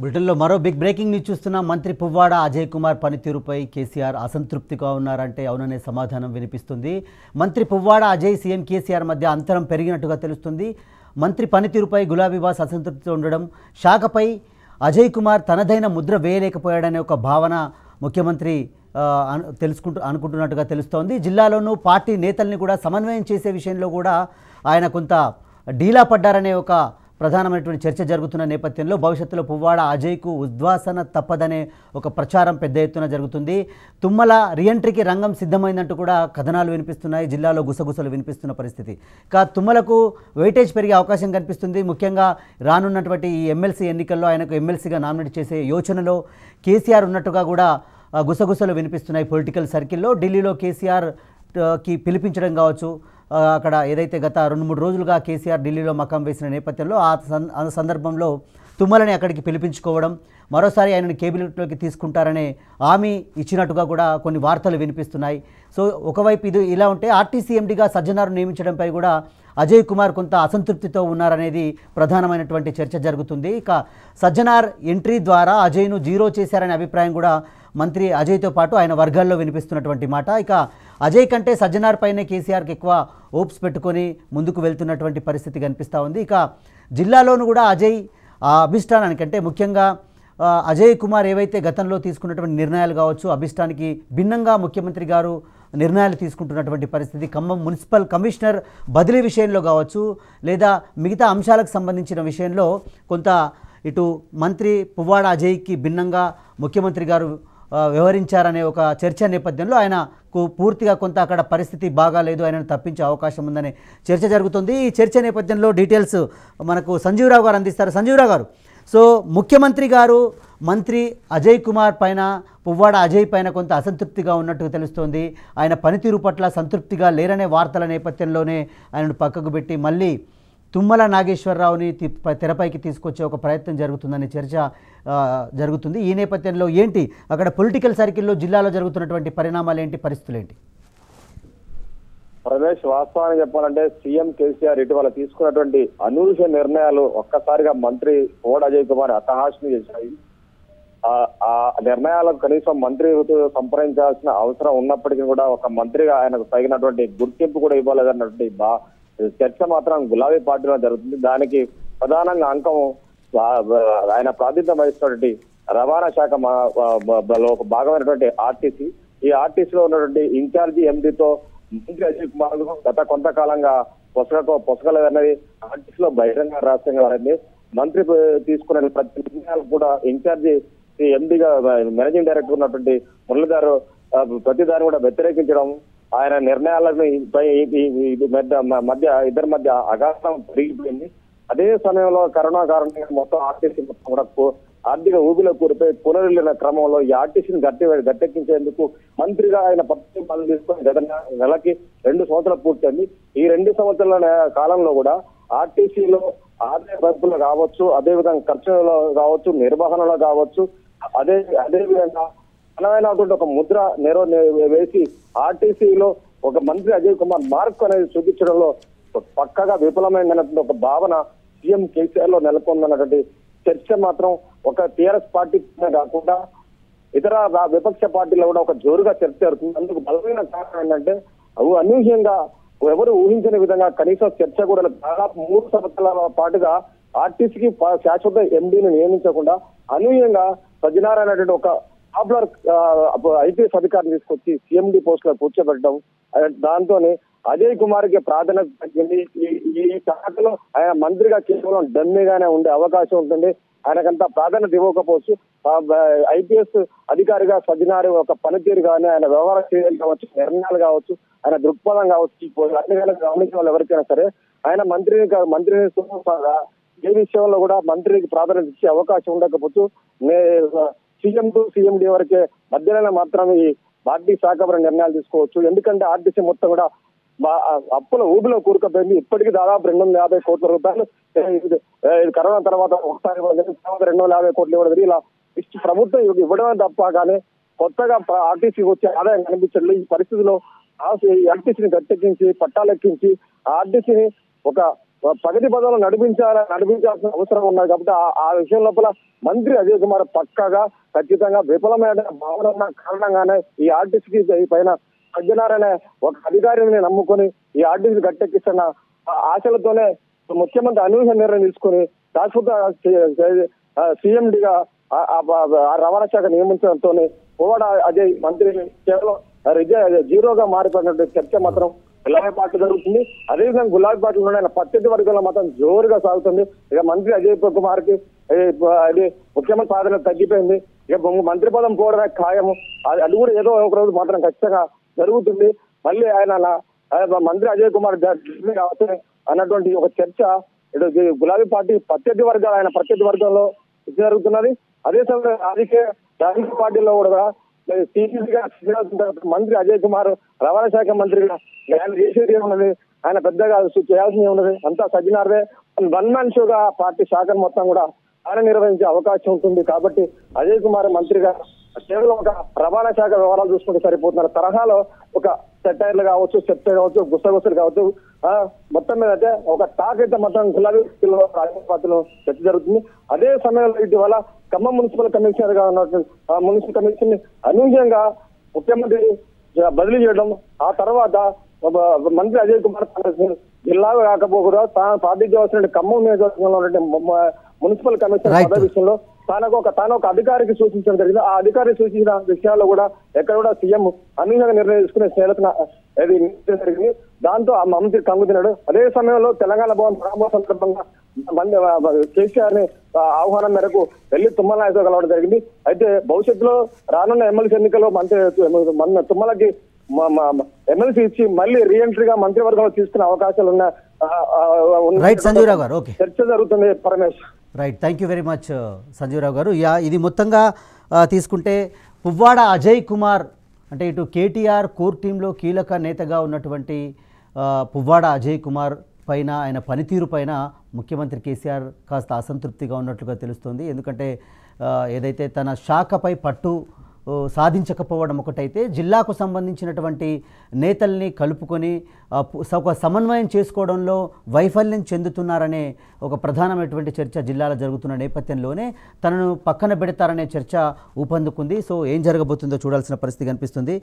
బ్రిటన్లో మరో big breaking news చూస్తున్నాం మంత్రి పువ్వాడ అజయ్ కుమార్ పనితీరుపై కేసీఆర్ అసంతృప్తిగా ఉన్నారంటే అవుననే సమాధానం వినిపిస్తుంది మంత్రి పువ్వాడ అజయ్ సీఎం కేసీఆర్ మధ్య అంతరం పెరిగినట్టుగా తెలుస్తుంది మంత్రి పనితీరుపై గులాబీ బాస్ అసంతృప్తితో ఉండడం శాఖపై అజయ్ కుమార్ తనదైన ముద్ర వేయలేకపోయాడనే ఒక భావన ముఖ్యమంత్రి ఆ, అను- తెలుసుకుంటూ అనుకుంటున్నట్టుగా తెలుస్తోంది జిల్లాలోనూ పార్టీ నేతల్ని కూడా సమన్వయం చేసే విషయంలో కూడా ఆయన కొంత డీలా పడ్డారనే ఒక ప్రధానమైనటువంటి చర్చ జరుగుతున్న నేపథ్యంలో భవిష్యత్తులో పువ్వాడ అజయ్కు ఉద్వాసన తప్పదనే ఒక ప్రచారం పెద్ద ఎత్తున జరుగుతుంది తుమ్మల రీఎంట్రీకి రంగం సిద్ధమైందంటూ కూడా కథనాలు వినిపిస్తున్నాయి జిల్లాలో గుసగుసలు వినిపిస్తున్న పరిస్థితి ఇక తుమ్మలకు వెయిటేజ్ పెరిగే అవకాశం కనిపిస్తుంది ముఖ్యంగా రానున్నటువంటి ఈ ఎమ్మెల్సీ ఎన్నికల్లో ఆయనకు ఎమ్మెల్సీగా నామినేట్ చేసే యోచనలో కేసీఆర్ ఉన్నట్టుగా కూడా ఆ, గుసగుసలు వినిపిస్తున్నాయి పొలిటికల్ సర్కిల్లో ఢిల్లీలో కేసీఆర్ ఆ, కి పిలిపించడం కావచ్చు ఆ, అక్కడ ఏదైతే గత రెండు మూడు రోజులుగా కేసీఆర్ ఢిల్లీలో మకాం వేసిన నేపథ్యంలో ఆ సం- ఆ సందర్భంలో తుమ్మలని అక్కడికి పిలిపించుకోవడం మరోసారి ఆయనను కేబినెట్లోకి తీసుకుంటారనే హామీ ఇచ్చినట్టుగా కూడా కొన్ని వార్తలు వినిపిస్తున్నాయి సో ఒకవైపు ఇది ఇలా ఉంటే ఆర్టీసీ ఎండీగా సజ్జనారు నియమించడంపై కూడా అజయ్ కుమార్ కొంత అసంతృప్తితో ఉన్నారనేది ప్రధానమైనటువంటి చర్చ జరుగుతుంది ఇక సజ్జనార్ ఎంట్రీ ద్వారా అజయ్ను జీరో చేశారనే అభిప్రాయం కూడా మంత్రి అజయ్తో పాటు ఆయన వర్గాల్లో వినిపిస్తున్నటువంటి మాట ఇక అజయ్ కంటే సజ్జనార్ పైనే కేసీఆర్కి ఎక్కువ ఓప్స్ పెట్టుకొని ముందుకు వెళ్తున్నటువంటి పరిస్థితి కనిపిస్తూ ఉంది ఇక జిల్లాలోనూ కూడా అజయ్ ఆ అభిష్టానానికి అంటే ముఖ్యంగా ఆ, అజయ్ కుమార్ ఏవైతే గతంలో తీసుకున్నటువంటి నిర్ణయాలు కావచ్చు అభిష్టానికి భిన్నంగా ముఖ్యమంత్రి గారు నిర్ణయాలు తీసుకుంటున్నటువంటి పరిస్థితి ఖమ్మం మున్సిపల్ కమిషనర్ బదిలీ విషయంలో కావచ్చు లేదా మిగతా అంశాలకు సంబంధించిన విషయంలో కొంత ఇటు మంత్రి పువ్వాడ అజయ్కి భిన్నంగా ముఖ్యమంత్రి గారు ఆ, వ్యవహరించారనే ఒక చర్చ నేపథ్యంలో ఆయనకు పూర్తిగా కొంత అక్కడ పరిస్థితి బాగాలేదు ఆయనను తప్పించే అవకాశం ఉందనే చర్చ జరుగుతుంది ఈ చర్చ నేపథ్యంలో డీటెయిల్స్ మనకు సంజీవరావు గారు అందిస్తారు సంజీవరావు గారు సో ముఖ్యమంత్రి గారు మంత్రి అజయ్ కుమార్ పైన పువ్వాడ అజయ్ పైన కొంత అసంతృప్తిగా ఉన్నట్టుగా తెలుస్తోంది ఆయన పనితీరు పట్ల సంతృప్తిగా లేరనే వార్తల నేపథ్యంలోనే ఆయనను పక్కకు పెట్టి మళ్ళీ తుమ్మల నాగేశ్వరరావుని తి- ప- తెరపైకి తీసుకొచ్చే ఒక ప్రయత్నం జరుగుతుందనే చర్చ ఆ, జరుగుతుంది ఈ నేపథ్యంలో ఏంటి అక్కడ పొలిటికల్ సర్కిల్లో జిల్లాలో జరుగుతున్నటువంటి పరిణామాలు ఏంటి పరిస్థితులు ఏంటి రమేష్ వాస్తవాన్ని చెప్పాలంటే సీఎం కేసీఆర్ ఇటీవల తీసుకున్నటువంటి అనూహ్య నిర్ణయాలు ఒక్కసారిగా మంత్రి కోడ అజయ్ కుమార్ అట్టహాసం చేశాయి ఆ- ఆ నిర్ణయాలకు కనీసం మంత్రితో సంప్రదించాల్సిన అవసరం ఉన్నప్పటికీ కూడా ఒక మంత్రిగా ఆయనకు తగినటువంటి గుర్తింపు కూడా ఇవ్వలేదన్నటువంటి బా చర్చ మాత్రం గులాబీ పార్టీలో జరుగుతుంది దానికి ప్రధానంగా అంకం ఆ- ఆయన ప్రాతినిధ్యం వహిస్తున్నటువంటి రవాణా శాఖ మా- బ- బ- లో ఒక భాగమైనటువంటి ఆర్టీసీ ఈ ఆర్టీసీలో ఉన్నటువంటి ఇన్ఛార్జి ఎండితో మంత్రి అజయ్ కుమార్ గత కొంతకాలంగా పొసగ పొసగలేదన్నది ఆర్టీసీలో బహిరంగ రహస్యంగా మారింది మంత్రి తీసుకునే ప్రతి నిర్ణయాలు కూడా ఇన్ఛార్జి ఎండిగా మేనేజింగ్ డైరెక్టర్ ఉన్నటువంటి మురళీధర్ ఆ, ప్రతి దాన్ని కూడా వ్యతిరేకించడం ఆయన నిర్ణయాలను పై ఈ- ఈ- ఈ మధ్య మధ్య ఇద్దరి మధ్య అగాధం పెరిగిపోయింది అదే సమయంలో కరోనా కారణంగా మొత్తం ఆర్టీసీ మొత్తం కూడా కూ- ఆర్థిక ఊబిలో కూరిపోయి పునరులిన క్రమంలో ఈ ఆర్టీసీని గట్టి గట్టెక్కించేందుకు మంత్రిగా ఆయన పత్రిక పనులు తీసుకొని గత నె- నెలకి రెండు సంవత్సరాలు పూర్తయింది ఈ రెండు సంవత్సరాల నె- కాలంలో కూడా ఆర్టీసీలో ఆదాయ పరుపులు కావచ్చు అదే విధంగా ఖర్చులలో కావచ్చు నిర్వహణలో కావచ్చు అదే అదే విధంగా బలమైనటువంటి ఒక ముద్ర నెరవ వేసి ఆర్టీసీలో ఒక మంత్రి అజయ్ కుమార్ మార్క్ అనేది చూపించడంలో పక్కగా విఫలమైనటువంటి ఒక భావన సీఎం కేసీఆర్ లో నెలకొందన్నటువంటి చర్చ మాత్రం ఒక టీఆర్ఎస్ పార్టీ కాకుండా ఇతర రా- విపక్ష పార్టీలో కూడా ఒక జోరుగా చర్చ జరుగుతుంది అందుకు బలమైన కారణం ఏంటంటే అవి అనూహ్యంగా ఎవరు ఊహించని విధంగా కనీసం చర్చ కూడా లేదు. దాదాపు మూడు సంవత్సరాల పాటుగా ఆర్టీసీకి ప- శాశ్వత ఎండీని నియమించకుండా అనూహ్యంగా సజ్జనారాయణ అనేటువంటి ఒక పాపులర్ ఐపీఎస్ అధికారిని తీసుకొచ్చి సీఎండి పోస్ట్ లో కూర్చోబెట్టడం దాంతో అజయ్ కుమార్ కి ప్రాధాన్యత తగ్గింది ఈ- ఈ శాఖలో ఆయన మంత్రిగా కేవలం డమ్మీగానే ఉండే అవకాశం ఉంటుంది ఆయనకంత ప్రాధాన్యత ఇవ్వకపోవచ్చు ఐపీఎస్ అధికారిగా సజ్జనారి ఒక పనితీరు కానీ ఆయన వ్యవహార చర్యలు కావచ్చు నిర్ణయాలు కావచ్చు ఆయన దృక్పథం కావచ్చు ఈ అన్ని కనుక గమనించిన వాళ్ళు ఎవరికైనా సరే ఆయన మంత్రిని కా- మంత్రిని సుమోసాగా ఏ విషయంలో కూడా మంత్రికి ప్రాధాన్యత ఇచ్చే అవకాశం ఉండకపోవచ్చు సీఎం టు సీఎండి వరకే మధ్యలోనే మాత్రమే ఈ పార్టీ శాఖపర నిర్ణయాలు తీసుకోవచ్చు ఎందుకంటే ఆర్టీసీ మొత్తం కూడా బా- అప్పుల ఊబిలో కూరుకుపోయింది ఇప్పటికీ దాదాపు రెండు వందల యాభై కోట్ల రూపాయలు ఏ, ఇది ఏ, ఇది కరోనా తర్వాత ఒకసారి ఇవ్వలేదు, తర్వాత రెండు వందల యాభై కోట్లు ఇవ్వడం ఇలా ఇచ్చి ప్రభుత్వం ఇవ్వ- ఇవ్వడమే తప్ప కానీ కొత్తగా ప- ఆర్టీసీ వచ్చే ఆదాయం కనిపించట్లేదు ఈ పరిస్థితిలో ఆర్టీసీని గట్టెక్కించి పట్టాలెక్కించి ఆర్టీసీని ఒక ప్రగతి పదంలో నడిపించాల నడిపించాల్సిన అవసరం ఉన్నది కాబట్టి ఆ- ఆ విషయం లోపల మంత్రి అజయ్ కుమార్ పక్కాగా ఖచ్చితంగా విఫలమైన భావన ఉన్న కారణంగానే ఈ ఆర్టీసీకి ఈ పైన సజ్జనారాయణ ఒక అధికారిని నమ్ముకొని ఈ ఆర్టీసీ గట్టెక్కిస్తున్న ఆ ఆశలతోనే ముఖ్యమంత్రి అనూహ్య నిర్ణయం తీసుకుని శాశ్వత సీఎండిగా ఆ రవాణా శాఖ నియమించడంతో పోవాడ అజయ్ మంత్రి కేవలం రిజ- జీరోగా మారిపోయినట్టు చర్చ మాత్రం గులాబీ పార్టీ జరుగుతుంది అదేవిధంగా గులాబీ పార్టీలో ఆయన పత్తిటి వర్గంలో మాత్రం జోరుగా సాగుతుంది ఇక మంత్రి అజయ్ కుమార్ కి అది ముఖ్యమంత్రి ప్రాధాన్యత తగ్గిపోయింది ఇక బొంగు మంత్రి పదం పోవడమే ఖాయము అది అది కూడా ఏదో ఒక రోజు మాత్రం ఖచ్చితంగా జరుగుతుంది మళ్ళీ ఆయన అలా- ఆయన మంత్రి అజయ్ కుమార్ ఢిల్లీ రావచ్చు అన్నటువంటి ఒక చర్చ ఇటు గు- గులాబీ పార్టీ ప్రత్యర్థి వర్గాలు ఆయన ప్రత్యర్థి వర్గంలో జరుగుతున్నది అదే సమయంలో రాజకీయ రాజకీయ పార్టీలో కూడా సీరియస్గా మంత్రి అజయ్ కుమార్ రవాణా శాఖ మంత్రిగా ఆయన చేసేది ఏమున్నది ఆయన పెద్దగా చేయాల్సింది ఏమున్నది అంతా సజ్జనార్దే వన్ మ్యాన్ షోగా పార్టీ శాఖను మొత్తం కూడా ఆయన నిర్వహించే అవకాశం ఉంటుంది కాబట్టి అజయ్ కుమార్ మంత్రిగా కేవలం ఒక రవాణా శాఖ వివరాలు చూసుకుంటే సరిపోతున్నారు తరహాలో ఒక సెటైర్లు కావచ్చు సెప్టైర్ కావచ్చు గుసగుసలు కావచ్చు ఆ, మొత్తం మీద అయితే ఒక టాక్ అయితే మొత్తం గులాబీ రాజకీయ పార్టీలో చర్చ జరుగుతుంది అదే సమయంలో ఇటీవల ఖమ్మం మున్సిపల్ కమిషనర్ గా ఉన్నటువంటి ఆ మున్సిపల్ కమిషన్ ని అనూహ్యంగా ముఖ్యమంత్రి బదిలీ చేయడం ఆ తర్వాత ఒక మంత్రి అజయ్ కుమార్ తన జిల్లా కాకపోకుండా తాను పార్టీ చేయవలసిన ఖమ్మం నియోజకవర్గంలో ఉన్నటువంటి ము- ము- మున్సిపల్ కమిషనర్ Right. పదవి విషయంలో తానకు ఒక తాను ఒక అధికారికి సూచించడం జరిగింది ఆ అధికారి సూచించిన విషయాల్లో కూడా ఎక్కడ కూడా సీఎం అనూహ్యంగా నిర్ణయం తీసుకునే స్నేహితున అది నిర్ణయం జరిగింది దాంతో ఆ మంత్రి కంగు తిన్నాడు అదే సమయంలో తెలంగాణ భవన్ ప్రారంభ సందర్భంగా మంది కేసీఆర్ ని ఆ, ఆహ్వానం మేరకు వెళ్లి తుమ్మల నాయకుతో కలవడం జరిగింది అయితే భవిష్యత్తులో రానున్న ఎమ్మెల్సీ ఎన్నికల్లో మంత్రి మన తుమ్మలకి ఎమ్మెల్సీ ఇచ్చి మళ్ళీ రీఎంట్రీగా మంత్రివర్గంలో తీసుకునే అవకాశాలు ఉన్న ఆ, ఆ, ఉన్న- రైట్ సంజీవరావు గారు ఓకే చర్చ జరుగుతుంది Paramesh right thank you very much Sanjeevarao గారు యా ఇది మొత్తంగా ఆ, తీసుకుంటే పువ్వాడ అజయ్ కుమార్ అంటే ఇటు కేటీఆర్ కోర్ టీంలో కీలక నేతగా ఉన్నటువంటి ఆ, పువ్వాడ అజయ్ కుమార్ పైన ఆయన పనితీరు పైన ముఖ్యమంత్రి కేసీఆర్ కాస్త అసంతృప్తిగా ఉన్నట్లుగా తెలుస్తుంది ఎందుకంటే ఆ, ఏదైతే తన శాఖపై పట్టు ఓ, సాధించకపోవడం ఒకటైతే జిల్లాకు సంబంధించినటువంటి నేతల్ని కలుపుకొని ఆ, పు- స- ఒక సమన్వయం చేసుకోవడంలో వైఫల్యం చెందుతున్నారనే ఒక ప్రధానమైనటువంటి చర్చ జిల్లాలో జరుగుతున్న నేపథ్యంలోనే తనను పక్కన పెడతారనే చర్చ ఊపందుకుంది సో ఏం జరగబోతుందో చూడాల్సిన పరిస్థితి కనిపిస్తుంది